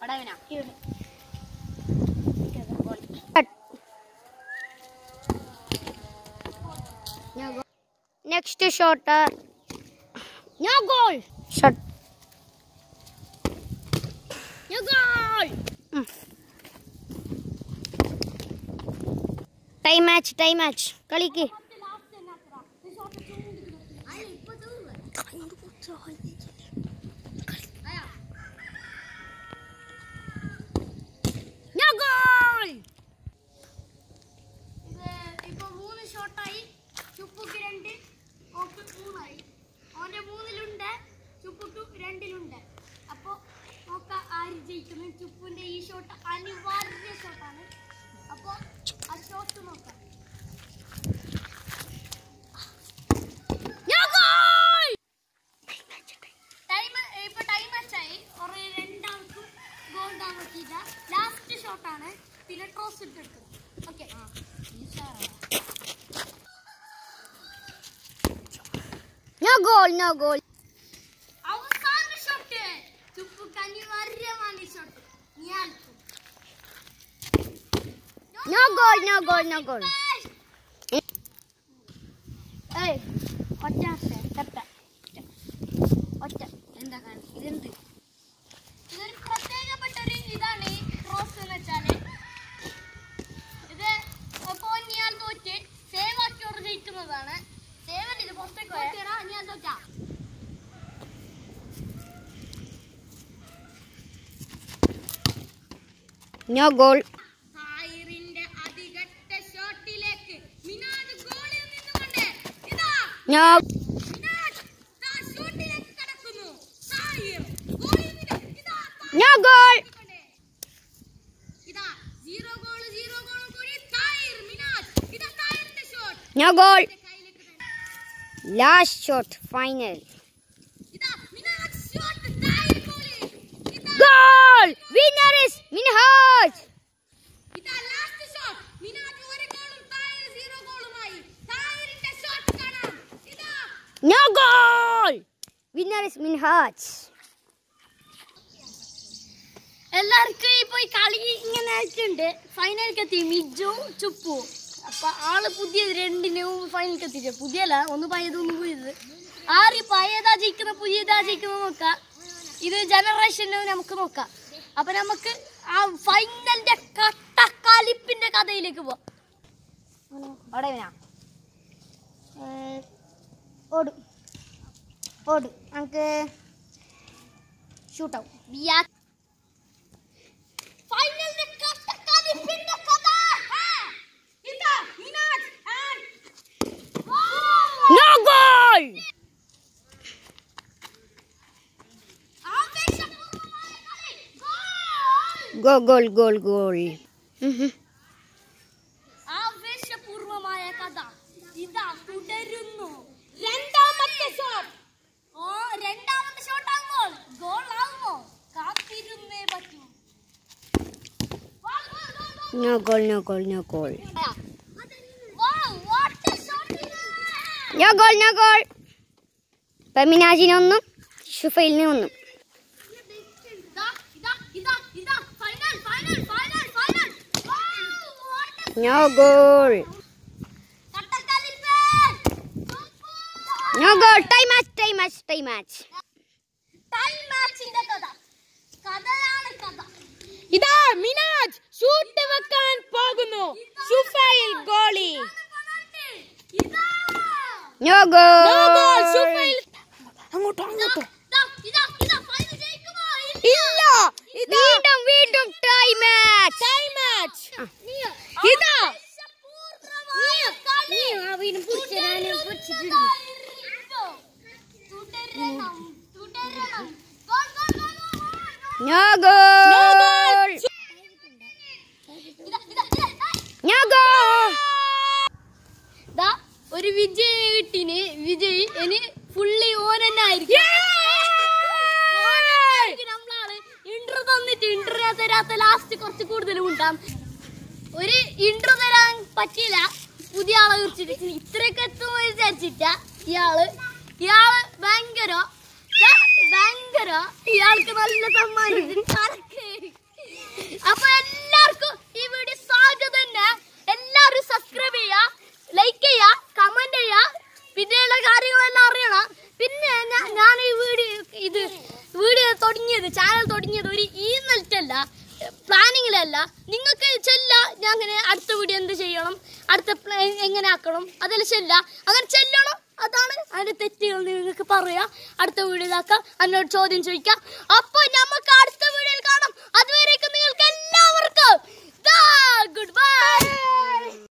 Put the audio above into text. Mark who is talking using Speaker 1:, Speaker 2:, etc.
Speaker 1: അടവനാ
Speaker 2: next shot
Speaker 1: no goal
Speaker 2: shot
Speaker 1: no goal
Speaker 2: time match time match കളിക്ക്
Speaker 1: no goal ഇത് ഇപ്പൊ മൂന്ന് ഷോട്ടായി ചുപ്പുക്ക് രണ്ട് ഓക്ക് മൂന്നായി ഓന്റെ മൂന്നിലുണ്ട് ചുപ്പുക്ക് രണ്ടിലുണ്ട് അപ്പൊ നോക്ക ആര് ജയിക്കുന്നു ചുപ്പുന്റെ ഈ ഷോട്ട് അനിവാര്യ ഷോട്ടാണ് അപ്പൊ ആ ഷോട്ട് നോക്കാം No goal! Time- ഇപ്പൊ time match ആയി. ഒരു രണ്ടാൾക്കും goal ഇടാൻ പറ്റിയില്ല. Last shot ആണ്. പിന്നെ toss ഇട്ടെടുക്കും. Okay.
Speaker 2: No goal no goal
Speaker 1: അവസാന shot. ചുപ്പുക്ക് അനിവാര്യമാണ് ഈ shot. നീ ആൽക്കും.
Speaker 2: No goal no goal no goal
Speaker 1: ഏയ്, ഒറ്റ ആട്ടെ, തെറ്റ. ഒറ്റ. എന്താ കാരണം? ഇതെന്ത്? ഇതൊരു പ്രത്യേകപ്പെട്ട ഒരു ഇതാണ് ഈ cross എന്ന് വെച്ചാല്. ഇത് ഇപ്പൊ ഞാൻ തോറ്റ് സേവ് ആക്കിയോട് ജയിക്കുന്നതാണ് സേവൻ ഇത് പുറത്തേക്ക് പോയാ ഞാൻ തോറ്റാ
Speaker 2: നോ ഗോൾ
Speaker 1: തായറിന്റെ അതികട്ട ഷോട്ടിലേക്ക് മിനാദ് ഗോളിൽ നിന്നുകൊണ്ട് ഇതാ
Speaker 2: നോ
Speaker 1: മിനാദ് ദാ ഷോട്ടിലേക്ക് കടക്കുന്നു തായർ ഗോളിൽ നിന്ന് ഇതാ
Speaker 2: നോ ഗോൾ
Speaker 1: തായർ ഇതാ സീറോ ഗോൾ സീറോ ഗോൾ കൂടി തായർ മിനാദ് ഇതാ തായറിന്റെ ഷോട്ട്
Speaker 2: നോ ഗോൾ
Speaker 1: കയ്യിലേക്ക് തന്നെ
Speaker 2: ലാസ്റ്റ് ഷോട്ട് ഫൈനൽ
Speaker 1: ഇതാ മിനാദ് ഷോട്ട് തായർ ഗോളിൽ ഇതാ
Speaker 2: ഗോൾ വിന്നർ ഇസ് മിൻഹാജ്
Speaker 1: ഇതാ ലാസ്റ്റ് ഷോട്ട് മിനാദ് ഒരു ഗോളും തായർ സീറോ ഗോളുമായി തായറിന്റെ ഷോട്ട് കാണാം ഇതാ
Speaker 2: no goal winner is Minhaj
Speaker 1: എല്ലാവർക്കും ഇപ്പൊ ഈ കളി ഇങ്ങനെ ആയിട്ടുണ്ട് ഫൈനലിലേക്ക് എത്തി മിജു ചുപ്പു അപ്പൊ ആള് പുതിയ രണ്ടിനും ഫൈനലിലേക്ക് എത്തിച്ചു പുതിയല്ല ഒന്ന് പഴയത് ഒന്ന് പുതിയത് ആര് പഴയതാ ജയിക്കുന്ന പുതിയതാ ജയിക്കുന്ന നോക്കാം ഇത് ജനറേഷന് നമുക്ക് നോക്കാം അപ്പൊ നമുക്ക് ആ ഫൈനലിന്റെ കട്ടക്കലിപ്പിന്റെ കഥയിലേക്ക് പോവാം
Speaker 2: അവിടെ വിനാ ഓട് ഓട് നമുക്ക് ഷൂട്ട് ഔട്ട്
Speaker 1: ഫൈനലിന്റെ കട്ടക്കലിപ്പിന്റെ കഥ ആ, ഇതാ മിനാജ് and
Speaker 2: നോ ഗോൾ
Speaker 1: ആവേശപൂർവമായ കളി. Goal!
Speaker 2: Goal goal goal goal
Speaker 1: ആവേശപൂർവമായ കഥ ഇതാ തുടരുന്നു രണ്ടാമത്തെ ഷോട്ട് ഓ രണ്ടാമത്തെ ഷോട്ട് ആകുമ്പോൾ ഗോൾ ആകുമോ കാത്തിരുന്നേ പറ്റൂ goal, goal, goal, goal.
Speaker 2: No goal no goal no goal
Speaker 1: Wow, what a shot it is!
Speaker 2: No goal no goal ഇപ്പം മിനാജിനൊന്നും ഷുഫൈലിന് ഒന്നും
Speaker 1: ഇതാ, ഇതാ, ഇതാ, ഇതാ, final, final, final, final. Wow, what a
Speaker 2: no goal
Speaker 1: കട്ടക്കലിപ്പ്!
Speaker 2: No goal time match time match time match
Speaker 1: time മാച്ചിന്റെ കഥ കഥയാണ് കഥ
Speaker 3: ഇതാ മിനാജ് ഷൂട്ട് വെക്കാൻ പോകുന്നു ഷുഫൈൽ ഗോളി
Speaker 1: ഇതാ
Speaker 2: no
Speaker 3: No goal,
Speaker 2: goal
Speaker 3: Shufail അങ്ങോട്ടോ അങ്ങോട്ടോ
Speaker 1: ഇതാ, ഇതാ, ഇതാ, final ജയിക്കുമോ?
Speaker 3: ഇല്ല ഇതാ
Speaker 2: വീണ്ടും വീണ്ടും ടൈം മാച്ച്
Speaker 3: ടൈം മാച്ച്
Speaker 1: നീയോ?
Speaker 3: ഇതാ
Speaker 1: ആവേശപൂർവമായ കളി. തുടരുന്നു. തുടരണം, തുടരണം. Goal, goal, goal, goal, goal.
Speaker 2: No goal
Speaker 1: ഇതാ, ഇതാ, ഇതാ, ഇതാ.
Speaker 2: നോ ഗോൾ
Speaker 1: ദാ, ഒരു വിജയ് കിട്ടീന് വിജയ് ഇനി ഫുള്ളി ഓൻ തന്നെ ആയിരിക്കും നമ്മളാണ് ഇന്റർ തന്നിട്ട് ഇന്റർ തരാത്ത ലാസ്റ്റ് കുറച്ച് കൂടുതൽ ഉണ്ടാം ഒരു ഇന്റർ തരാൻ പറ്റിയില്ല പുതിയ ആളെ കുറിച്ചിട്ട് ഇത്രയൊക്കെ എത്തുമോ വിചാരിച്ചിട്ട ഇയാള് ഇയാള് ഭയങ്കര ദാ, ഭയങ്കര ഇയാൾക്ക് നല്ല സമ്മാനം കറക്ക് അപ്പൊ എല്ലാവർക്കും ഈ വീഡിയോ സ്വാഗതം തന്നെ എല്ലാവരും സബ്സ്ക്രൈബ് ചെയ്യാ ലൈക്ക് ചെയ്യാ കമന്റ് ചെയ്യാ പിന്നെയുള്ള കാര്യങ്ങളെല്ലാം അറിയണം പിന്നെ ഞാ- ഞാൻ ഈ വീഡിയോ ഇത് വീഡിയോ തുടങ്ങിയത് ചാനൽ തുടങ്ങിയത് ഒരു ഈ നിലത്തല്ല പ്ലാനിങ്ങിലല്ല നിങ്ങൾക്ക് ചെല്ല ഞാൻ അങ്ങനെ അടുത്ത വീഡിയോ എന്ത് ചെയ്യണം അടുത്ത പ്ലാ- എങ്ങനെ ആക്കണം അതെല്ലാം ചെല്ല അങ്ങനെ ചെല്ലണം അതാണ് അതിന്റെ തെറ്റുകൾ നിങ്ങൾക്ക് പറയാം അടുത്ത വീഡിയോ ഇതാക്കാം എന്നോട് ചോദ്യം ചോദിക്കാം അപ്പൊ നമുക്ക് അടുത്ത വീഡിയോയിൽ കാണാം അതുവരേക്കും നിങ്ങൾക്ക് എല്ലാവർക്കും ഗുഡ് ബൈ